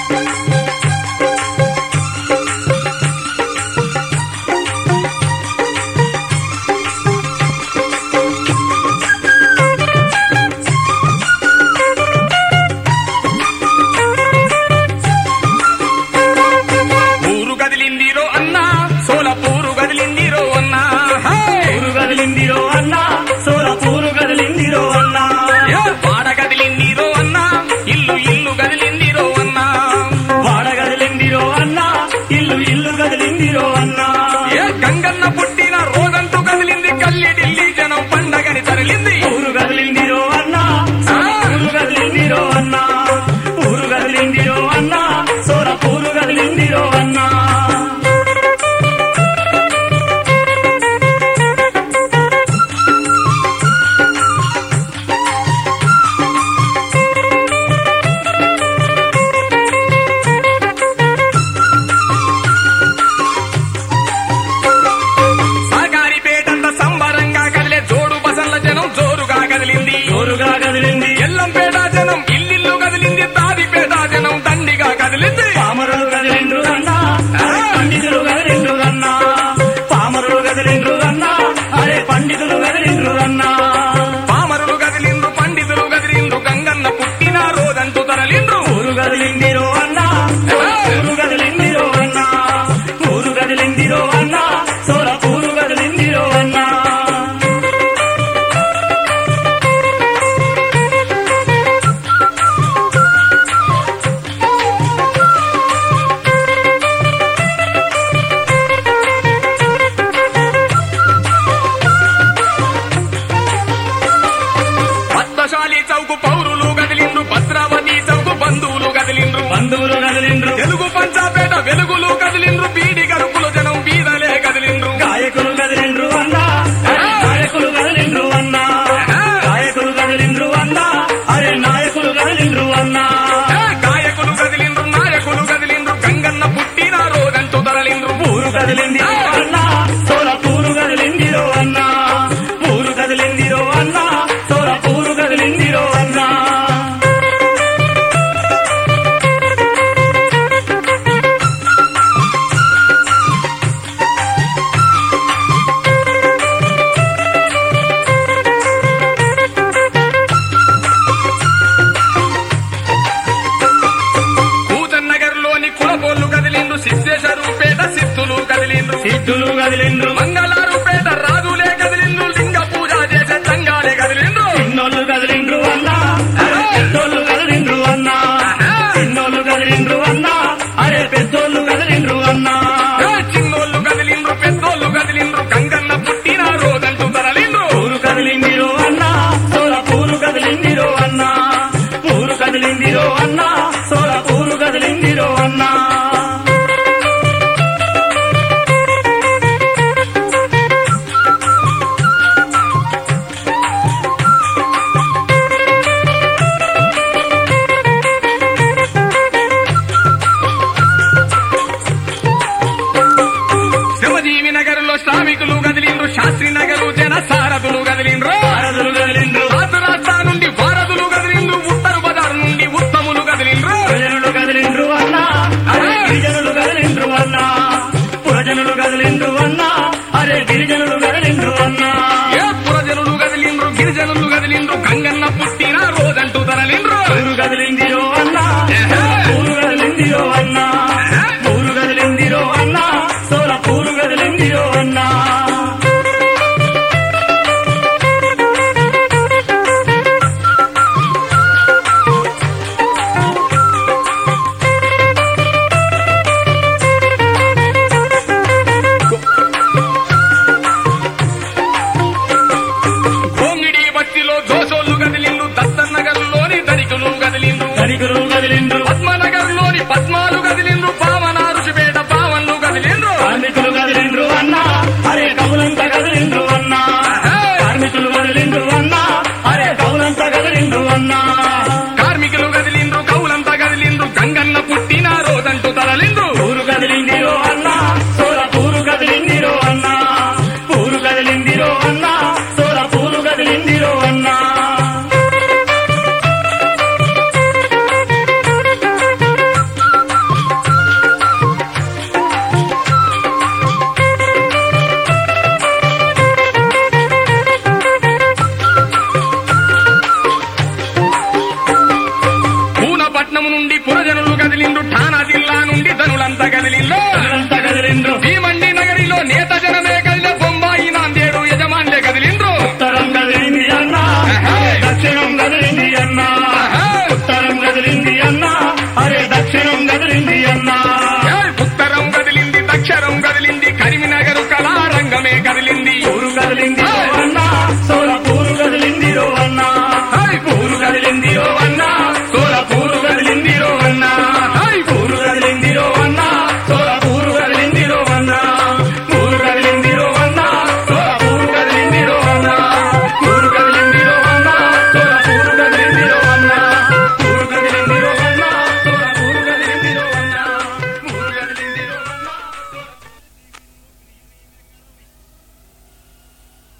ఊరు కదిలిందిరో అన్నా సోల పూరు కదిలిందిరో అన్నా పూరు కదిలిందిరో అన్నా సోల పూరు కదిలిందిరో అన్నా ఏ వాడ కదిలిందిరో అన్నా ఇల్లు ఇల్లు కదిలిందిరో అన్నా వాడ కదిలిందిరో అన్నా ఇల్లు ఇల్లు కదిలిందిరో అన్నా ఏ గంగన్న పుట్టిన రోజంటూ కదిలింది కల్లి ఢిల్లీ జనం పండగని తరలింది పూరు కదిలిందిరో అన్నా సోల పూరు కదిలిందిరో అన్నా పూరు కదిలిందిరో అన్నా సోల పూరు కదిలిందిరో అన్నా సాగారిపేటంత సంబరంగా కదిలే జోడు బసల్ల జనం జోరుగా కదిలింది జోరుగా కదిలింది ఎల్లంపేట జనం ఇల్లిల్లు కదిలింది తాదిపేట జనం దండిగా కదిలింది పామరులు కదిలిండ్రు అన్నా అరే పండితులు కదిలిండ్రు అన్నా పామరులు కదిలిండ్రు అన్నా అరే పండితులు కదిలిండ్రు అన్నా పామరులు కదిలిండ్రు పండితులు కదిలిండ్రు గంగన్న పుట్టిన రోజంటూ తరలిండ్రు ఊరు కదిలిందిరో అన్నా ఊరు కదిలిందిరో అన్నా ఊరు కదిలిందిరో అన్నా సోల పూరు కదిలిందిరో అన్నా పద్మశాలి చౌకు పౌరులు కదిలిండ్రు భద్రావతి చౌకు బంధువులు కదిలిండ్రు బంధువులు కదిలిండ్రు తెలుగు పంచాపేట వెలుగులు కదిలిండ్రు బీడి గరుపులు జనం బీదలే కదిలిండ్రు గాయకులు కదిలిండ్రు అన్నా అరే గాయకులు కదిలిండ్రు అన్నా గాయకులు కదిలిండ్రు అన్నా అరే నాయకులు కదిలిండ్రు అన్నా ఏ గాయకులు కదిలిండ్రు నాయకులు కదిలిండ్రు గంగన్న పుట్టిన రోజంటూ తరలిండ్రు ఊరు కదిలిందిరో అన్నా సోల పూరు కదిలిందిరో అన్నా ఊరు కదిలిందిరో అన్నా సోల పూరు కదిలిందిరో అన్నా కూజన్ నగర్ లోని కులబోళ్ళు కదిలిండ్రు సిద్ధేశ్వరుపేట సిద్ధులు కదిలిండ్రు సిద్ధులు కదిలిండ్రు మంగళారుపేట రాజులే కదిలిండ్రు లింగ పూజ చేసే సంఘాలే కదిలిండ్రు చిన్నోళ్ళు కదిలిండ్రు అన్నా అరే పెద్దోళ్ళు కదిలిండ్రు అన్నా చిన్నోళ్ళు కదిలిండ్రు అన్నా అరే పెద్దోళ్ళు కదిలిండ్రు అన్నా ఏ చిన్నోళ్ళు కదిలిండ్రు పెద్దోళ్ళు కదిలిండ్రు గంగన్న పుట్టిన రోజంటూ తరలిండ్రు ఊరు కదిలిందిరో అన్నా సోల పూరు కదిలిందిరో అన్నా ఊరు కదిలిందిరో అన్నా సోల పూరు కదిలిందిరో అన్నా శ్రమజీవి నగర్ లో శ్రామికులు కదిలిండ్రు శాస్త్రి నగర్ జన సారథులు కదిలిండ్రు భారతులు కదిలిండ్రు రాష్ట్ర రాష్ట్రాల నుండి వారధులు కదిలిండ్రు ఉత్తర బజార్ నుండి ఉత్తములు కదిలిండ్రు ప్రజనులు కదిలిండ్రు అన్నా అరే గిరిజనులు కదిలిండ్రు అన్నా పురజనులు కదిలిండ్రు అన్నా అరే గిరిజనులు కదిలిండ్రు అన్నా ఏ పురజనులు కదిలిండ్రు గిరిజనులు కదిలిండ్రు గంగన్న పుట్టిన రోజంటూ తరలిండ్రు ఊరు కదిలిందిరో అన్నా ఊరు కదిలిందిరో అన్నా ఊరు కదిలిందిరో అన్నా సోల పూరు కదిలిందిరో అన్నా గోంగిడి బస్తిలో దోసోళ్ళు కదిలిండ్రు దత్తన్ నగర్ లోని ధనికులు కదిలిండ్రు ధనికులు కదిలిండ్రు పద్మనగర్ లోని పద్మాలు కదిలిండ్రు పావన ఋషిపేట పావన్లు కదిలిండ్రు కార్మికులు కదిలిండ్రు అన్నా అరే కవులంతా కదిలిండ్రు అన్నా కార్మికులు కదిలిండ్రు అన్నా అరే కవులంతా కదిలిండ్రు అన్నా కార్మికులు కదిలిండ్రు కౌలంతా కదిలిండ్రు గంగన్న పుట్టిన రోజంటూ తరలిండ్రు ఊరు కదిలిందిరో అన్నా సోల పూరు కదిలిందిరో అన్నా పూరు కదిలిందిరో అన్నా సోల పూరు కదిలిందిరో అన్నా పురజనులు కదిలిండ్రు ఠానా జిల్లా నుండి ధనులంతా కదిలిండ్రు అంతా కదిలిండ్రు భీమండి నగరిలో నేత జనమే కదిలే బొంబాయి నాందేడు యజమాన్లే కదిలిండ్రు ఉత్తరం కదిలింది అన్నా అరే దక్షిణం కదిలింది అన్నా ఉత్తరం కదిలింది అన్నా అరే దక్షిణం కదిలింది అన్నా